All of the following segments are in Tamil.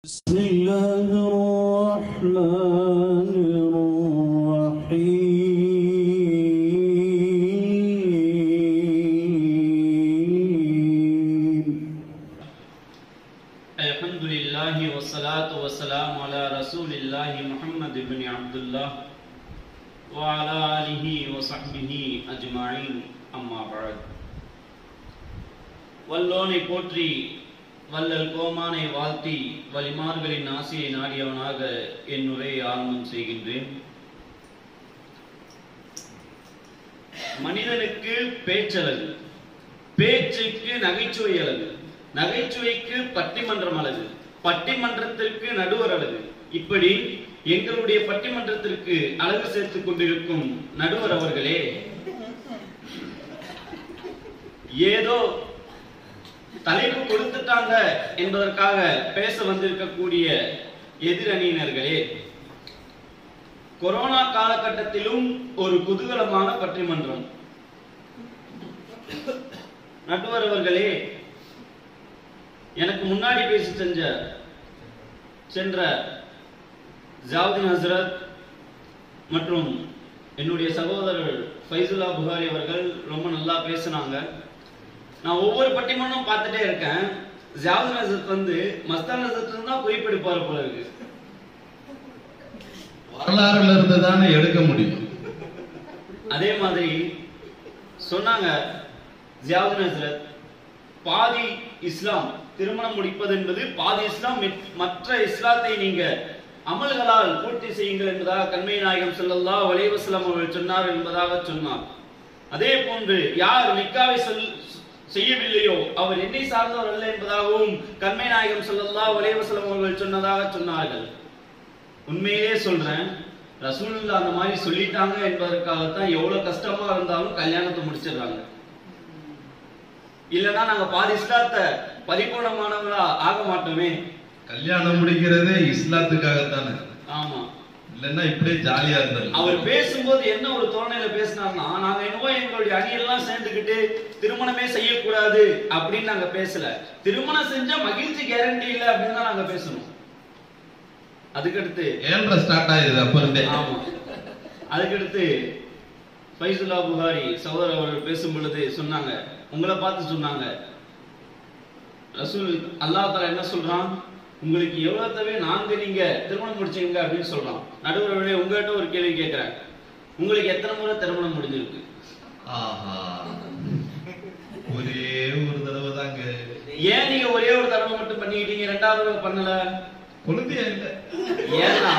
بسم الله الرحمن الرحيم الحمد لله والصلاة والسلام على رسول الله محمد بن عبد الله وعلى آله وصحبه أجمعين أما بعد வல்லோனை போற்றி வல்லல் கோமானை வாழ்த்தி வலிமார்களின் ஆசையை நாடியவனாக என் உரையை ஆரம்பம் செய்கின்றேன் மனிதனுக்கு பேச்சழகு பேச்சுக்கு நகைச்சுவை அழகு நகைச்சுவைக்கு பட்டிமன்றம் அழகு பட்டிமன்றத்திற்கு நடுவர் அழகு இப்படி எங்களுடைய பட்டிமன்றத்திற்கு அழகு சேர்த்துக் கொண்டிருக்கும் நடுவர் அவர்களே ஏதோ தலைப்பு கொடுத்துட்டாங்க என்பதற்காக பேச வந்திருக்கக்கூடிய எதிரணியினர்களே கொரோனா காலகட்டத்திலும் ஒரு குதூகலமான பட்டிமன்றம் நடுவர் அவர்களே எனக்கு முன்னாடி பேசி செஞ்ச சென்ற ஜாவுதீன் ஹசரத் மற்றும் என்னுடைய சகோதரர் ஃபைசுல்லா புகாரி அவர்கள் ரொம்ப நல்லா பேசினாங்க நான் ஒவ்வொரு பட்டிமன்றம் பார்த்துட்டே இருக்கேன் ஜாவுதீன் ஹசரத் வந்து மஸ்தான் ஹசரத் தான் குறிப்பெடுப்பார் போல இருக்கு வரலாறுல இருந்து தானே எடுக்க முடியும் அதே மாதிரி சொன்னாங்க ஜியாவுதீன் ஹஸ்ரத் பாதி இஸ்லாம் திருமணம் முடிப்பது என்பது பாதி இஸ்லாம் மித்- மற்ற இஸ்லாத்தை நீங்க அமல்களால் பூர்த்தி செய்யுங்கள் என்பதாக கண்மை நாயகம் ஸல்லல்லாஹு அலைஹி வஸல்லம் அவர்கள் சொன்னார் என்பதாக சொன்னார் அதே போன்று யார் நிக்காவை சொல் செய்யவில்லையோ அவர் என்னை சார்ந்தவர் அல்ல என்பதாகவும் கண்மை நாயகம் ஸல்லல்லாஹு அலைஹி வஸல்லம் அவர்கள் சொன்னதாக சொன்னார்கள் உண்மையிலே சொல்றேன் ரசூலுல்லாஹ் அந்த மாதிரி சொல்லிட்டாங்க என்பதற்காகத்தான் எவ்வளவு கஷ்டமா இருந்தாலும் கல்யாணத்தை முடிச்சிடுறாங்க இல்லைன்னா நாங்க பாதி இஸ்லாத்தை பரிபூர்ணமானவங்களா ஆக மாட்டோமே கல்யாணம் முடிக்கிறதே இஸ்லாத்துக்காகத்தானே ஆமா இல்லைன்னா இப்படியே ஜாலியா இருந்தாரு அவர் பேசும்போது என்ன ஒரு தோரணையில பேசினார்னா நாங்க என்னவோ எங்களுடைய அணியெல்லாம் சேர்ந்துக்கிட்டு திருமணமே செய்யக்கூடாது அப்படின்னு நாங்க பேசல திருமணம் செஞ்சா மகிழ்ச்சி கேரண்டி இல்ல அப்படின்னு தான் நாங்க பேசணும் அதுக்கடுத்து ஏழ்ற ஸ்டார்ட் ஆயிருது அப்ப இருந்தே ஆமா அதுக்கடுத்து ஃபைசுல்லா புகாரி சகோதரர் அவர்கள் பேசும் பொழுது சொன்னாங்க உங்களை பார்த்து சொன்னாங்க ரசூல் அல்லாஹ் தஆலா என்ன சொல்றான் உங்களுக்கு எவ்வளவு தேவை நான்கு நீங்க திருமணம் முடிச்சீங்க அப்படின்னு சொல்றான் நடுவர்களே உங்ககிட்ட ஒரு கேள்வி கேட்கிறேன் உங்களுக்கு எத்தனை முறை திருமணம் முடிஞ்சிருக்கு ஆஹா ஒரே ஒரு தடவை தாங்க ஏன் நீங்க ஒரே ஒரு தடவை மட்டும் பண்ணிக்கிட்டீங்க ரெண்டாவது தடவை பண்ணல குழந்தையா இல்ல ஏன்னா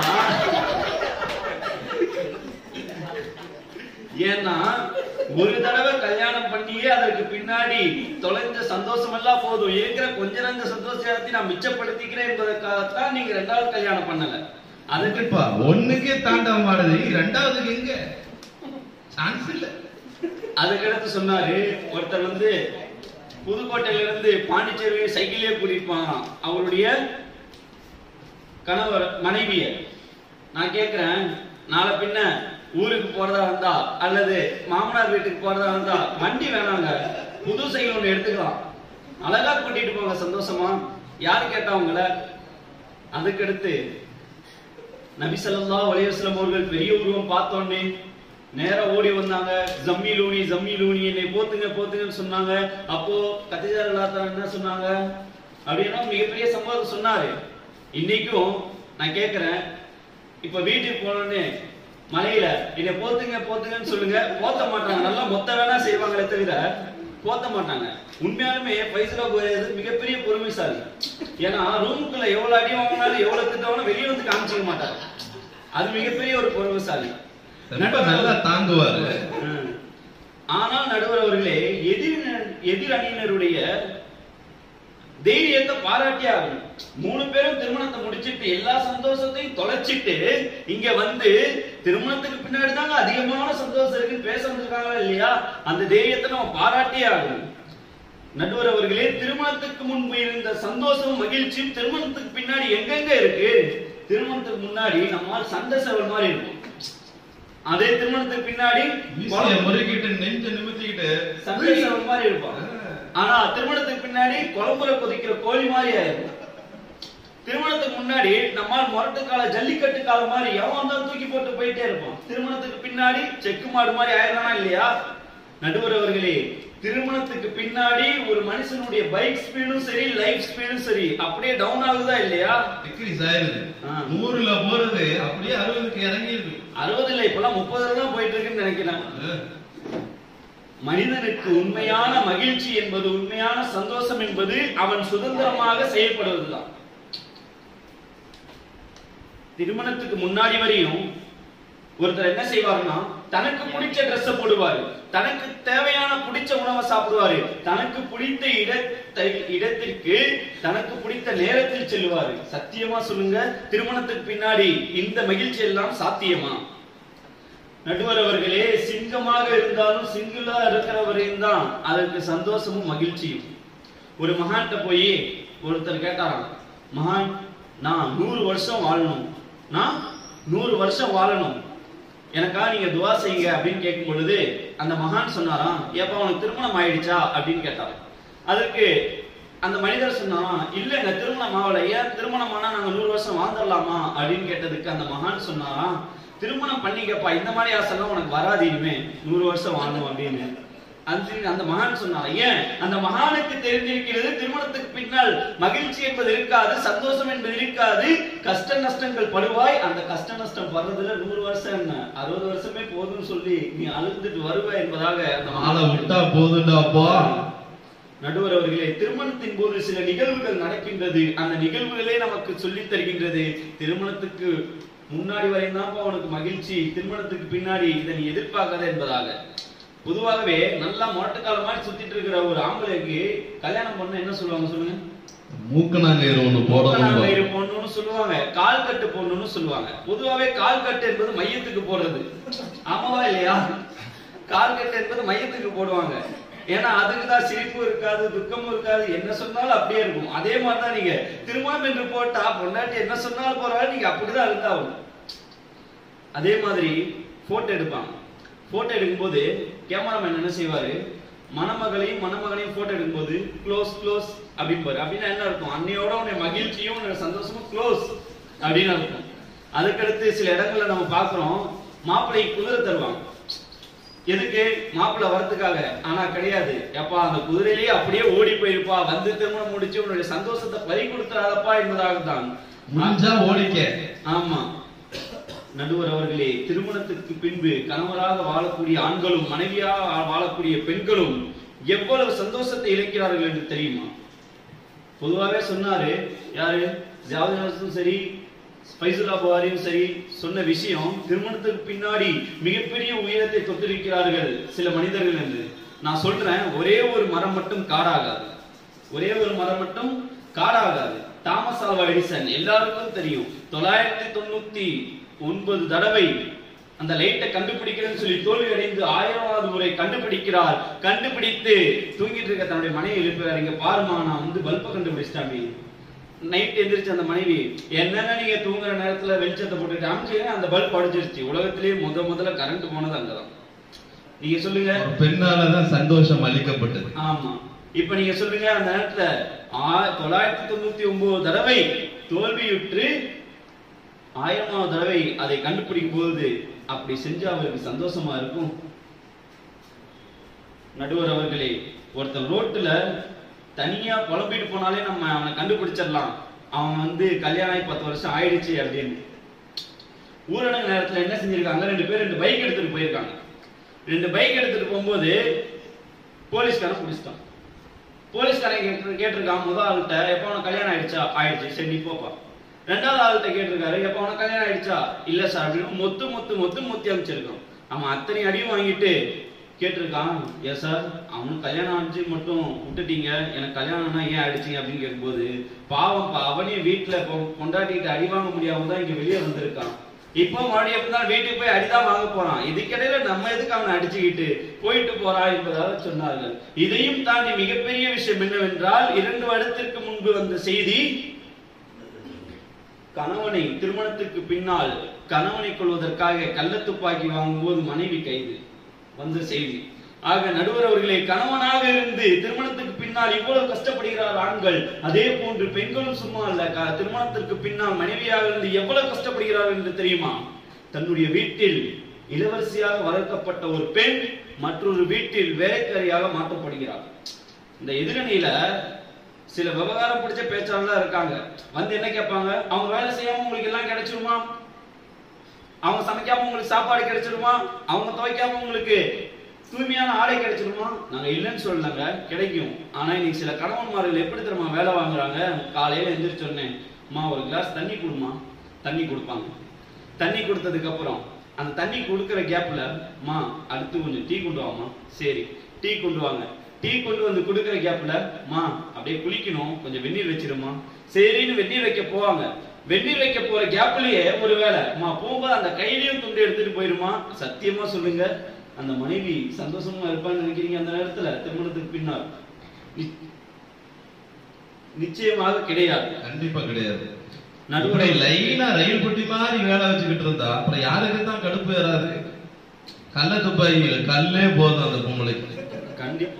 ஏன்னா ஒரு தடவை கல்யாணம் பண்ணியே அதற்கு பின்னாடி தொலைஞ்ச சந்தோஷம் எல்லாம் போதும் இருக்கிற கொஞ்ச நஞ்ச சந்தோஷத்தை நான் மிச்சப்படுத்திக்கிறேன் என்பதற்காகத்தான் நீங்க ரெண்டாவது கல்யாணம் பண்ணல அதுக்கு கண்டிப்பா ஒண்ணுக்கே தாண்டவம் ஆடுது ரெண்டாவதுக்கு எங்க சான்ஸ் இல்ல அதுக்கடுத்து சொன்னாரு ஒருத்தர் வந்து புதுக்கோட்டையில இருந்து பாண்டிச்சேரி சைக்கிளே கூட்டிட்டு போனாராம் அவருடைய கணவர் மனைவிய நான் கேக்குறேன் நாளை பின்ன ஊருக்கு போறதா இருந்தா அல்லது மாமனார் வீட்டுக்கு போறதா இருந்தா வண்டி வேணாங்க புது சைக்கிள் ஒண்ணு எடுத்துக்கலாம் அழகா கூட்டிட்டு போங்க சந்தோஷமா யாரு கேட்டா உங்களை அதுக்கடுத்து நபி ஸல்லல்லாஹு அலைஹி வஸல்லம் அவர்கள் பெரிய உருவம் பார்த்தோன்னே நேரா ஓடி வந்தாங்க ஜம்மீலூனி ஜம்மீலூனி என்னை போத்துங்க போத்துங்கன்னு சொன்னாங்க அப்போ கத்திஜா அல்லாஹ் என்ன சொன்னாங்க அப்படின்னா மிகப்பெரிய சம்பவம் சொன்னாரு இன்னைக்கும் நான் கேட்கிறேன் இப்ப வீட்டுக்கு போனோடனே மலையில என்னை போத்துங்க போத்துங்கன்னு சொல்லுங்க போத்த மாட்டாங்க நல்லா மொத்த வேணா செய்வாங்களே தவிர போத்த மாட்டாங்க உண்மையாலுமே பைசலா போയത് மிகப்பெரிய பொறுமைசாலி ஏன்னா ரூமுக்குள்ள எவ்வளவு அடி வாங்கினாலும் எவ்வளவு திட்டவாலும் வெளியே வந்து காமிச்சிக்க மாட்டாங்க அது மிகப்பெரிய ஒரு பொறுமைசாலி ரொம்ப நல்லா தாங்குவாரு ம். ஆனால் நடுவர் அவர்களே எதிர் எதிர் அணியினருடைய தைரியத்தை பாராட்டி ஆகணும் மூணு பேரும் திருமணத்தை முடிச்சிட்டு எல்லா சந்தோஷத்தையும் தொலைச்சிட்டு இங்க வந்து திருமணத்துக்கு பின்னாடி தாங்க அதிகமான சந்தோஷம் இருக்குன்னு பேச வந்திருக்காங்களா இல்லையா அந்த தைரியத்தை நம்ம பாராட்டியே ஆகணும் நடுவர் அவர்களே திருமணத்துக்கு முன்பு இருந்த சந்தோஷமும் மகிழ்ச்சியும் திருமணத்துக்கு பின்னாடி எங்கெங்க இருக்கு திருமணத்துக்கு முன்னாடி நம்மால் சண்டை செவல் மாதிரி இருக்கும் அதே திருமணத்துக்கு பின்னாடி மீசைய முறுக்கிட்டு நெஞ்ச நிமித்திக்கிட்டு சண்டை செவல் மாதிரி இருப்பான் ஆனா திருமணத்துக்கு பின்னாடி குழம்புல கொதிக்கிற கோழி மாதிரி ஆயிருக்கும் திருமணத்துக்கு முன்னாடி நம்மால் முரட்டு கால ஜல்லிக்கட்டு காலம் மாதிரி எவன் வந்தாலும் தூக்கி போட்டு போயிட்டே இருப்போம் திருமணத்துக்கு பின்னாடி செக்கு மாடு மாதிரி ஆயிரமா இல்லையா நடுவர் அவர்களே திருமணத்துக்கு பின்னாடி ஒரு மனுஷனுடைய பைக் ஸ்பீடும் சரி லைஃப் ஸ்பீடும் சரி அப்படியே டவுன் ஆகுதா இல்லையா டிக்ரீஸ் ஆயிருது ஆ. நூறுல போறது அப்படியே அறுபதுக்கு இறங்கிடுது அறுபதுல இப்பெல்லாம் முப்பதுல தான் போயிட்டு இருக்குன்னு நினைக்கிறேன் மனிதனுக்கு உண்மையான மகிழ்ச்சி என்பது உண்மையான சந்தோஷம் என்பது அவன் சுதந்திரமாக செயல்படுவதுதான் திருமணத்துக்கு முன்னாடி வரையும் ஒருத்தர் என்ன செய்வாருன்னா தனக்கு பிடிச்ச ட்ரெஸ் போடுவாரு தனக்கு தேவையான பிடிச்ச உணவை சாப்பிடுவாரு தனக்கு பிடித்த இடத்தை இடத்திற்கு தனக்கு பிடித்த நேரத்தில் செல்வாரு சத்தியமா சொல்லுங்க திருமணத்துக்கு பின்னாடி இந்த மகிழ்ச்சி எல்லாம் சாத்தியமா நடுவர் அவர்களே சிங்கமாக இருந்தாலும் சிங்கிளா இருக்கிற வரையும் தான் அதற்கு சந்தோஷமும் மகிழ்ச்சியும் ஒரு மகான்கிட்ட போய் ஒருத்தர் கேட்டாராம் மகான் நான் நூறு வருஷம் வாழணும் நான் நூறு வருஷம் வாழணும் எனக்கா நீங்க துவா செய்யுங்க அப்படின்னு கேட்கும் பொழுது அந்த மகான் சொன்னாராம் ஏப்பா உனக்கு திருமணம் ஆயிடுச்சா அப்படின்னு கேட்டாராம் அதுக்கு அந்த மனிதர் சொன்னாராம் இல்லைங்க திருமணம் ஆகல ஏன் திருமணம் ஆனா நாங்க நூறு வருஷம் வாழ்ந்துடலாமா அப்படின்னு கேட்டதுக்கு அந்த மகான் சொன்னாராம் திருமணம் பண்ணிக்கப்பா இந்த மாதிரி ஆசைலாம் உனக்கு வராது இனிமே நூறு வருஷம் வாழணும் அப்படின்னு அந்த அந்த மகான் சொன்னார் ஏன் அந்த மகானுக்கு தெரிந்திருக்கிறது திருமணத்துக்கு பின்னால் மகிழ்ச்சி என்பது இருக்காது சந்தோஷம் என்பது இருக்காது கஷ்ட நஷ்டங்கள் படுவாய் அந்த கஷ்ட நஷ்டம் படுறதுல நூறு வருஷம் என்ன அறுபது வருஷமே போதும்னு சொல்லி நீ அழுந்துட்டு வருவாய் என்பதாக அந்த ஆளை மகான் விட்டா போதுண்டாப்பா நடுவர் அவர்களே திருமணத்தின் போது சில நிகழ்வுகள் நடக்கின்றது அந்த நிகழ்வுகளே நமக்கு சொல்லித் தருகின்றது திருமணத்துக்கு முன்னாடி வரையும் தான் உனக்கு மகிழ்ச்சி திருமணத்துக்கு பின்னாடி இதை நீ எதிர்பார்க்காத என்பதாக பொதுவாகவே நல்லா மொட்டக்கால மாதிரி சுத்திட்டு இருக்கிற ஒரு ஆம்பளைக்கு கல்யாணம் பண்ண என்ன சொல்லுவாங்க சொல்லுங்க மூக்கணாங்கயிறு ஒண்ணு போடணும் கயிறு போடணும்னு சொல்லுவாங்க கால் கட்டு போடணும்னு சொல்லுவாங்க பொதுவாகவே கால் கட்டு என்பது மையத்துக்கு போடுறது ஆமாவா இல்லையா கால் கட்டு என்பது மையத்துக்கு போடுவாங்க ஏன்னா அதுக்கு தான் சிரிப்பும் இருக்காது துக்கமும் இருக்காது என்ன சொன்னாலும் அப்படியே இருக்கும் அதே மாதிரி தான் நீங்க திருமணம் என்று போட்டா பொண்டாட்டி என்ன சொன்னாலும் பரவாயில்ல நீங்க அப்படிதான் இருந்தாகணும் அதே மாதிரி போட்டோ எடுப்பாங்க போட்டோ எடுக்கும்போது கேமராமேன் என்ன செய்வாரு மணமகளையும் மணமகனையும் போட்டோ எடுக்கும்போது க்ளோஸ் க்ளோஸ் அப்படிம்பாரு அப்படின்னா என்ன இருக்கும் அன்னையோட உன்னை மகிழ்ச்சியும் உன்னை சந்தோஷமும் க்ளோஸ் அப்படின்னு இருக்கும் அதுக்கடுத்து சில இடங்கள்ல நம்ம பார்க்கிறோம் மாப்பிள்ளை குதிரை தருவாங்க எதுக்கு மாப்பிள்ளை வரதுக்காக ஆனா கிடையாது எப்பா அந்த குதிரையிலேயே அப்படியே ஓடி போயிருப்பா வந்து திருமணம் முடிச்சு உன்னுடைய சந்தோஷத்தை பறி கொடுத்துறாதப்பா என்பதாக தான் முடிஞ்சா ஓடிக்க ஆமா நடுவர் அவர்களே திருமணத்துக்கு பின்பு கணவராக வாழக்கூடிய ஆண்களும் மனைவியாக வாழக்கூடிய பெண்களும் எவ்வளவு சந்தோஷத்தை இழக்கிறார்கள் என்று தெரியுமா பொதுவாகவே சொன்னாரு யாரு ஜாவதினாசும் சரி ஃபைசுல்லா புகாரியும் சரி சொன்ன விஷயம் திருமணத்துக்கு பின்னாடி மிகப்பெரிய உயரத்தை தொட்டிருக்கிறார்கள் சில மனிதர்கள் என்று நான் சொல்றேன் ஒரே ஒரு மரம் மட்டும் காடாகாது ஒரே ஒரு மரம் மட்டும் காடாகாது தாமஸ் ஆல்வா எடிசன் எல்லாருக்கும் தெரியும் தொள்ளாயிரத்தி தொண்ணூத்தி ஒன்பது தடவை அந்த லைட்டை கண்டுபிடிக்கிறேன்னு சொல்லி தோல்வி அடைந்து ஆயிரமாவது முறை கண்டுபிடிக்கிறார் கண்டுபிடித்து தூங்கிட்டு இருக்க தன்னுடைய மனைவி எழுப்புறாரு இங்க பாருமா நான் வந்து பல்பை கண்டுபிடிச்சிட்டேன் நைட் எந்திரிச்சு அந்த மனைவி என்னென்ன நீங்க தூங்குற நேரத்துல வெளிச்சத்தை போட்டுட்டு அமிச்சு அந்த பல்ப் அடிச்சிருச்சு உலகத்திலேயே முத முதல்ல கரண்ட் போனது அங்கதான் நீங்க சொல்லுங்க ஒரு பெண்ணாலதான் சந்தோஷம் அளிக்கப்பட்டது ஆமா இப்ப நீங்க சொல்லுங்க அந்த நேரத்துல ஆ- தொள்ளாயிரத்தி தொண்ணூத்தி ஒன்பது தடவை தோல்வியுற்று ஆயிரமாவது தடவை அதை கண்டுபிடிக்கும் போது அப்படி செஞ்சு அவருக்கு சந்தோஷமா இருக்கும் நடுவர் அவர்களே ஒருத்தன் ரோட்டுல தனியா புலம்பிட்டு போனாலே நம்ம அவனை கண்டுபிடிச்சிடலாம் அவன் வந்து கல்யாணம் ஆகி பத்து வருஷம் ஆயிடுச்சு அப்படின்னு ஊரடங்கு நேரத்துல என்ன செஞ்சிருக்காங்க ரெண்டு பேர் ரெண்டு பைக் எடுத்துட்டு போயிருக்காங்க ரெண்டு பைக் எடுத்துட்டு போகும்போது போலீஸ்காரன் பிடிச்சிட்டான் போலீஸ்காரன் கேட்டு கேட்டிருக்கான் முதல் ஆள்கிட்ட எப்போ உனக்கு கல்யாணம் ஆயிடுச்சா ஆயிடுச்சு சரி நீ போப்பா ரெண்டாவது ஆள்கிட்ட கேட்டிருக்காரு எப்போ உனக்கு கல்யாணம் ஆயிடுச்சா இல்ல சார் அப்படின்னு மொத்து மொத்து மொத்து மொத்தி அமைச்சிருக்கான் அவன் அத்தனை அடியும் வாங்கிட்டு கேட்டிருக்கான் ஏன் சார் அவனுக்கு கல்யாணம் ஆச்சு மட்டும் விட்டுட்டீங்க எனக்கு கல்யாணம்னா ஏன் ஆயிடுச்சு அப்படின்னு கேட்கும்போது பாவம் அவனையும் வீட்டுல பொ- பொண்டாட்டிகிட்ட அடி வாங்க முடியாம தான் இங்க வெளியே வந்திருக்கான் இப்போ மறுபடியும் எப்படிதான் வீட்டுக்கு போய் அடிதான் வாங்க போறான் இதுக்கிடையில நம்ம எதுக்கு அவனை அடிச்சுக்கிட்டு போயிட்டு போறா என்பதாக சொன்னார்கள் இதையும் தாண்டி மிகப்பெரிய விஷயம் என்னவென்றால் இரண்டு வருடத்திற்கு முன்பு வந்த செய்தி கணவனை திருமணத்துக்கு பின்னால் கணவனை கொள்வதற்காக கள்ளத்துப்பாக்கி வாங்கும்போது மனைவி கைது வந்த செய்தி ஆக நடுவர் அவர்களே கணவனாக இருந்து திருமணத்துக்கு பின்னால் பின்னால் இவ்வளவு கஷ்டப்படுகிறார் ஆண்கள் அதே போன்று பெண்களும் சும்மா அல்ல க- திருமணத்திற்கு பின்னால் மனைவியாக இருந்து எவ்வளவு கஷ்டப்படுகிறார் என்று தெரியுமா தன்னுடைய வீட்டில் இளவரசியாக வளர்க்கப்பட்ட ஒரு பெண் மற்றொரு வீட்டில் வேலைக்காரியாக மாற்றப்படுகிறார் இந்த எதிரணியில சில விவகாரம் பிடிச்ச பேச்சாளர் இருக்காங்க வந்து என்ன கேட்பாங்க அவங்க வேலை செய்யாம உங்களுக்கு எல்லாம் கிடைச்சிருமா அவங்க சமைக்காம உங்களுக்கு சாப்பாடு கிடைச்சிருமா அவங்க துவைக்காம உங்களுக்கு தூய்மையான ஆடை கிடைச்சிருமா நாங்க இல்லைன்னு சொல்லலங்க கிடைக்கும் ஆனா இன்னைக்கு சில கணவன்மார்கள் எப்படி தெரியுமா வேலை வாங்குறாங்க காலையில எந்திரிச்ச உடனே அம்மா ஒரு கிளாஸ் தண்ணி கொடுமா தண்ணி கொடுப்பாங்க தண்ணி கொடுத்ததுக்கு அப்புறம் அந்த தண்ணி கொடுக்கிற கேப்ல அம்மா அடுத்து கொஞ்சம் டீ கொண்டு வாமா சரி டீ கொண்டு வாங்க டீ கொண்டு வந்து கொடுக்கிற கேப்ல அம்மா அப்படியே குளிக்கணும் கொஞ்சம் வெந்நீர் வச்சிருமா சரின்னு வெந்நீர் வைக்க போவாங்க வெந்நீர் வைக்க போற கேப்லயே ஒரு வேலை அம்மா போகும்போது அந்த கையிலயும் துண்டு எடுத்துட்டு போயிருமா சத்தியமா சொல்லுங்க அந்த மனைவி சந்தோஷமா இருப்பான்னு நினைக்கிறீங்க அந்த நேரத்துல திருமணத்துக்கு பின்னால் நி- நிச்சயமாக கிடையாது கண்டிப்பா கிடையாது நடுவுரை இப்படி லைனா ரயில் பெட்டி மாதிரி வேலை வச்சுக்கிட்டு இருந்தா அப்புறம் யாருக்கு தான் கடுப்பு ஏறாது கள்ள துப்பாக்கியில கல்லே போதும் அந்த பொம்பளைக்கு கண்டிப்பா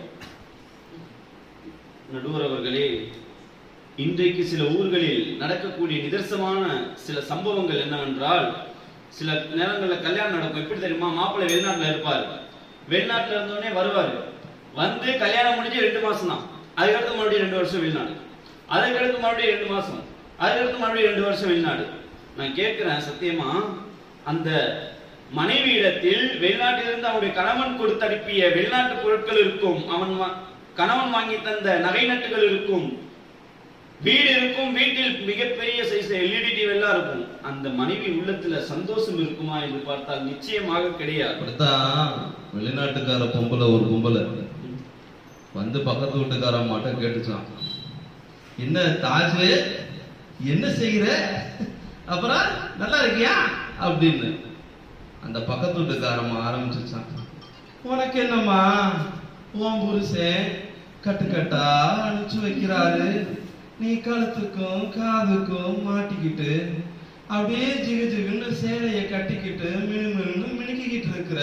நடுவர் அவர்களே இன்றைக்கு சில ஊர்களில் நடக்கக்கூடிய நிதர்சனமான சில சம்பவங்கள் என்னவென்றால் சில நேரங்கள்ல கல்யாணம் நடக்கும் எப்படி தெரியுமா மாப்பிள்ளை வெளிநாட்டுல இருப்பாரு வெளிநாட்டுல இருந்தோடனே வருவாரு வந்து கல்யாணம் முடிஞ்சு ரெண்டு மாசம் தான் அதுக்கடுத்து மறுபடியும் ரெண்டு வருஷம் வெளிநாடு அதுக்கடுத்து மறுபடியும் ரெண்டு மாசம் அதுக்கடுத்து மறுபடியும் ரெண்டு வருஷம் வெளிநாடு நான் கேட்கிறேன் சத்தியமா அந்த மனைவியிடத்தில் வெளிநாட்டிலிருந்து அவனுடைய கணவன் கொடுத்தனுப்பிய வெளிநாட்டு பொருட்கள் இருக்கும் அவன் வா- கணவன் வாங்கி தந்த நகை நட்டுகள் இருக்கும் வீடு இருக்கும் வீட்டில் மிகப்பெரிய சைஸ் எல்இடி டிவி எல்லாம் இருக்கும் அந்த மனைவி உள்ளத்துல சந்தோஷம் இருக்குமா என்று பார்த்தால் நிச்சயமாக கிடையாது அப்படித்தான் வெளிநாட்டுக்கார பொம்பளை ஒரு பொம்பளை வந்து பக்கத்து வீட்டுக்கார மாட்ட கேட்டுச்சான் என்ன தாஜு என்ன செய்யற அப்புறம் நல்லா இருக்கியா அப்படின்னு அந்த பக்கத்து வீட்டுக்காரம்மா ஆரம்பிச்சுச்சான் உனக்கு என்னம்மா உன் புருஷன் கட்டு கட்டா அனுப்பிச்சு வைக்கிறாரு நீ கழுத்துக்கும் காதுக்கும் மாட்டிக்கிட்டு அப்படியே ஜிகு ஜிகுன்னு சேலைய கட்டிக்கிட்டு மினு மினுன்னு மினுக்கிக்கிட்டு இருக்கிற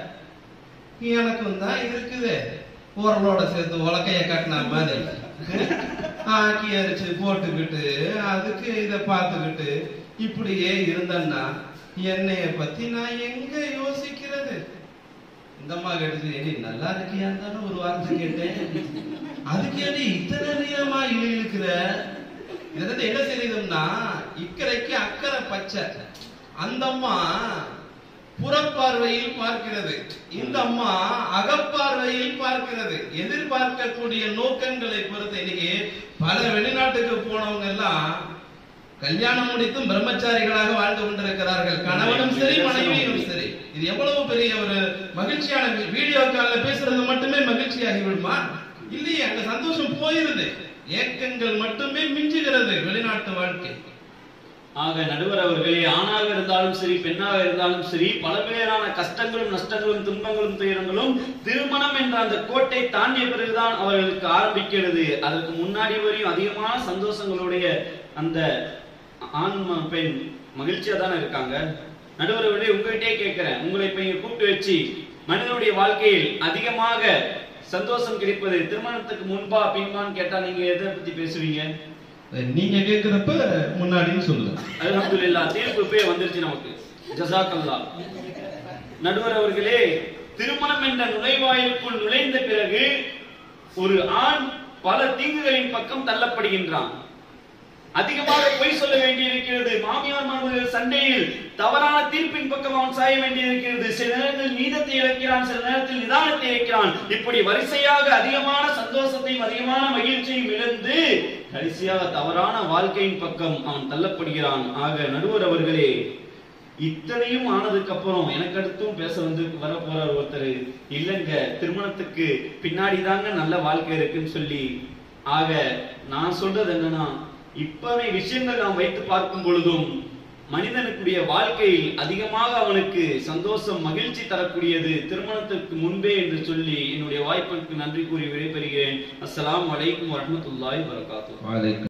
எனக்கும் தான் இருக்குது உரலோட சேர்த்து உலக்கைய கட்டின மாதிரி ஆக்கி அரிச்சு போட்டுக்கிட்டு அதுக்கு இத பார்த்துக்கிட்டு இப்படியே இருந்தேன்னா என்னைய பத்தி நான் எங்க யோசிக்கிறது இந்த அம்மா கேட்டுச்சு "ஏடி, நல்லா இருக்கியான்னு தானே ஒரு வார்த்தை கேட்டேன் அதுக்கு ஏடி இத்தனை நேரமா இழுக்கிற இதிலிருந்து என்ன தெரியுதுன்னா இக்கரைக்கு அக்கறை பச்சை அந்த அம்மா புறப்பார்வையில் பார்க்கிறது இந்த அம்மா அகப்பார்வையில் பார்க்கிறது எதிர்பார்க்கக்கூடிய நோக்கங்களை பொறுத்து இன்னைக்கு பல வெளிநாட்டுக்கு போனவங்க எல்லாம் கல்யாணம் முடித்தும் பிரம்மச்சாரிகளாக வாழ்ந்து கொண்டிருக்கிறார்கள் கணவனும் சரி மனைவியும் சரி இது எவ்வளவு பெரிய ஒரு மகிழ்ச்சியான வி- வீடியோ கால்ல பேசுறது மட்டுமே மகிழ்ச்சியாகி விடுமா இல்லையே அங்க சந்தோஷம் போயிருது ஏக்கங்கள் மட்டுமே மிஞ்சுகிறது வெளிநாட்டு வாழ்க்கை ஆக நடுவர் அவர்களே ஆணாக இருந்தாலும் சரி பெண்ணாக இருந்தாலும் சரி பலவேறான கஷ்டங்களும் நஷ்டங்களும் துன்பங்களும் துயரங்களும் திருமணம் என்ற அந்த கோட்டை தாண்டிய பிறகுதான் அவர்களுக்கு ஆரம்பிக்கிறது அதற்கு முன்னாடி வரையும் அதிகமான சந்தோஷங்களுடைய அந்த ஆண் ம- பெண் மகிழ்ச்சியா தானே இருக்காங்க நடுவர் அவர்களே உங்ககிட்டே கேட்கிறேன் உங்களை இப்ப இங்க கூப்பிட்டு வச்சு மனிதனுடைய வாழ்க்கையில் அதிகமாக சந்தோஷம் கிடைப்பது திருமணத்துக்கு முன்பா பின்பான்னு கேட்டா நீங்க எதை பத்தி பேசுவீங்க நீங்க கேக்குறப்ப முன்னாடின்னு சொல்லுங்க அல்ஹம்துலில்லாஹ் தீர்ப்பு போய் வந்துருச்சு நமக்கு ஜஸாக்கல்லா நடுவர் அவர்களே திருமணம் என்ற நுழைவாயிலுக்குள் நுழைந்த பிறகு ஒரு ஆண் பல தீங்குகளின் பக்கம் தள்ளப்படுகின்றான் அதிகமாக பொய் சொல்ல வேண்டியிருக்கிறது மாமியார் மருமகள் சண்டையில் தவறான தீர்ப்பின் பக்கம் அவன் சாய வேண்டியிருக்கிறது சில நேரத்தில் நீதத்தை இழக்கிறான் சில நேரத்தில் நிதானத்தை இழக்கிறான் இப்படி வரிசையாக அதிகமான சந்தோஷத்தையும் அதிகமான மகிழ்ச்சியையும் இழந்து கடைசியாக தவறான வாழ்க்கையின் பக்கம் அவன் தள்ளப்படுகிறான் ஆக நடுவர் அவர்களே இத்தனையும் ஆனதுக்கு அப்புறம் எனக்கு அடுத்தும் பேச வந்து வர போறார் ஒருத்தர் இல்லைங்க திருமணத்துக்கு பின்னாடி தாங்க நல்ல வாழ்க்கை இருக்குன்னு சொல்லி ஆக நான் சொல்றது என்னன்னா இத்தனை விஷயங்கள் நாம் வைத்து பார்க்கும் பொழுதும் மனிதனுக்குரிய வாழ்க்கையில் அதிகமாக அவனுக்கு சந்தோஷம் மகிழ்ச்சி தரக்கூடியது திருமணத்திற்கு முன்பே என்று சொல்லி என்னுடைய வாய்ப்பிற்கு நன்றி கூறி விடைபெறுகிறேன் அஸ்ஸலாமு அலைக்கும் வரஹ்மத்துல்லாஹி வரகாத்துஹு வாழைக்கு